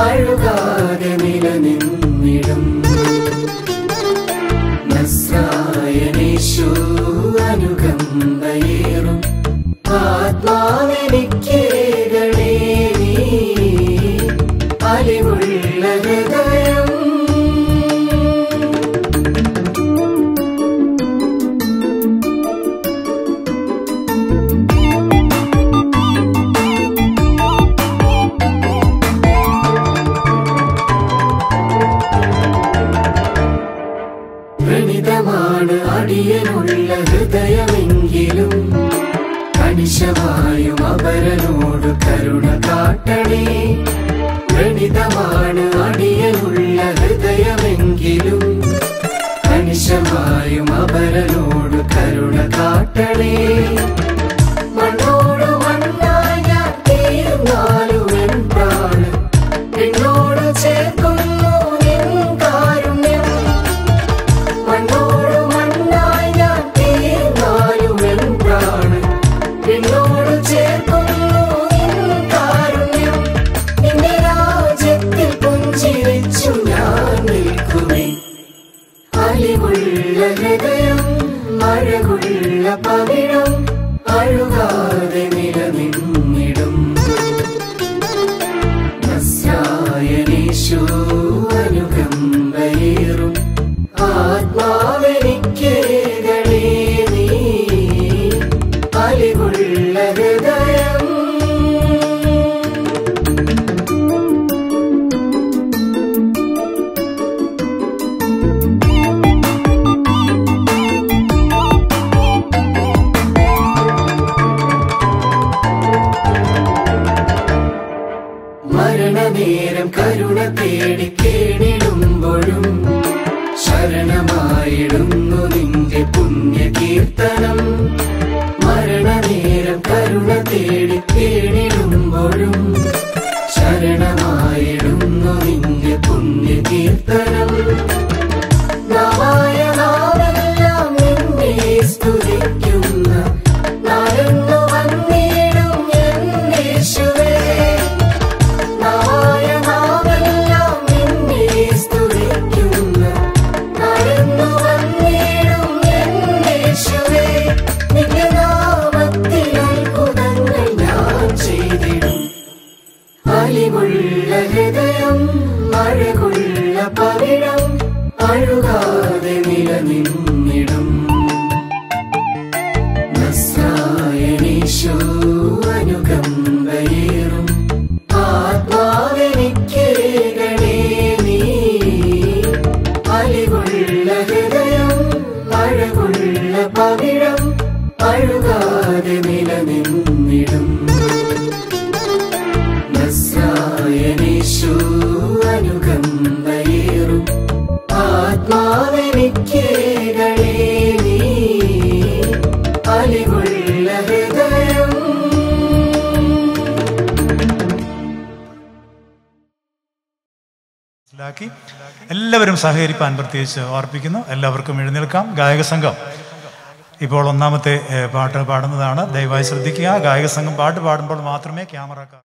അഴുകാതെ നിലനിന്നിടും നസ്രായനേശു അനുകമ്പയേറും ആത്മാവെനിക്കേകണേ നീ അലിവുള്ള ഹൃദയം വ്രണിതമാണ് അടിയനുള്ള ഹൃദയമെങ്കിലും കണിശമായും അപരനോട് കരുണ കാട്ടണേ വ്രണിതമാണ് അടിയനുള്ള ഹൃദയമെങ്കിലും കണിശമായും അപരനോട് കരുണ കാട്ടണേ മണ്ണോട് മണ്ണായി ഞാൻ തീർന്നാലും എൻ പ്രാണൻ നിന്നോട് ചേർക്കുന്നു നിൻ കാരുണ്യം മണ്ണോട് മണ്ണായി ഞാൻ തീർന്നാലും എൻ പ്രാണൻ നിന്നോട് ചേർക്കുന്നു നിൻ കാരുണ്യം നിന്റെ രാജ്യത്തിൽ പുഞ്ചിരിച്ചു ഞാൻ നിൽക്കുമേ അലിവുള്ള ഹൃദയം അഴകുള്ള പവിഴം അഴുകാതെ നിലനിന്നിടും നസ്രായനീശു അനുകമ്പയേറും ആത്മാവെനിക്കേകണേ നീ അലിവുള്ള ഹൃദയം മരണനേരം കരുണ തേടി കേണിടുമ്പോഴും ശരണമായിടുന്നു നിന്റെ പുണ്യ കീർത്തനം മരണനേരം കരുണ തേടി കേണിടുമ്പോഴും ശരണമായിടുന്നു നിന്റെ പുണ്യ കീർത്തനം നാമായ നാമെല്ലാം നിന്നെ സ്തുതിക്കുന്ന നാളെന്നു വന്നിടും എൻ യേശുവേ നായ നാമെല്ലാം നിന്നെ സ്തുതിക്കുന്ന നാളെന്നു വന്നിടും എൻ യേശുവേ നിന്റെ നാമത്തിൽ അത്ഭുതങ്ങൾ ഞാൻ ചെയ്തിടും അലിവുള്ള ഹൃദയം അഴകുള്ള പവിഴം അഴുകാതെ നിലനിന്നിടും നസ്രായനീശു അനുകമ്പയേറും ആത്മാവെനിക്കേകണേ നീ അലിവുള്ള ഹൃദയം അഴകുള്ള പവിഴം അഴുകാതെ നിലനിന്നിടും നസ്രായനീശു അനുകമ്പയേറും ആത്മാവെനിക്കേകണേ നീ അലിവുള്ള ഹൃദയം മനസ്സിലാക്കി എല്ലാവരും സഹകരിപ്പാൻ പ്രത്യേകിച്ച് ഓർപ്പിക്കുന്നു എല്ലാവർക്കും എഴുന്നേൽക്കാം ഗായക സംഘം ഇപ്പോൾ ഒന്നാമത്തെ ഏഹ്, പാട്ട് പാടുന്നതാണ് ദയവായി ശ്രദ്ധിക്കുക ഗായക സംഘം പാട്ട് പാടുമ്പോൾ മാത്രമേ ക്യാമറ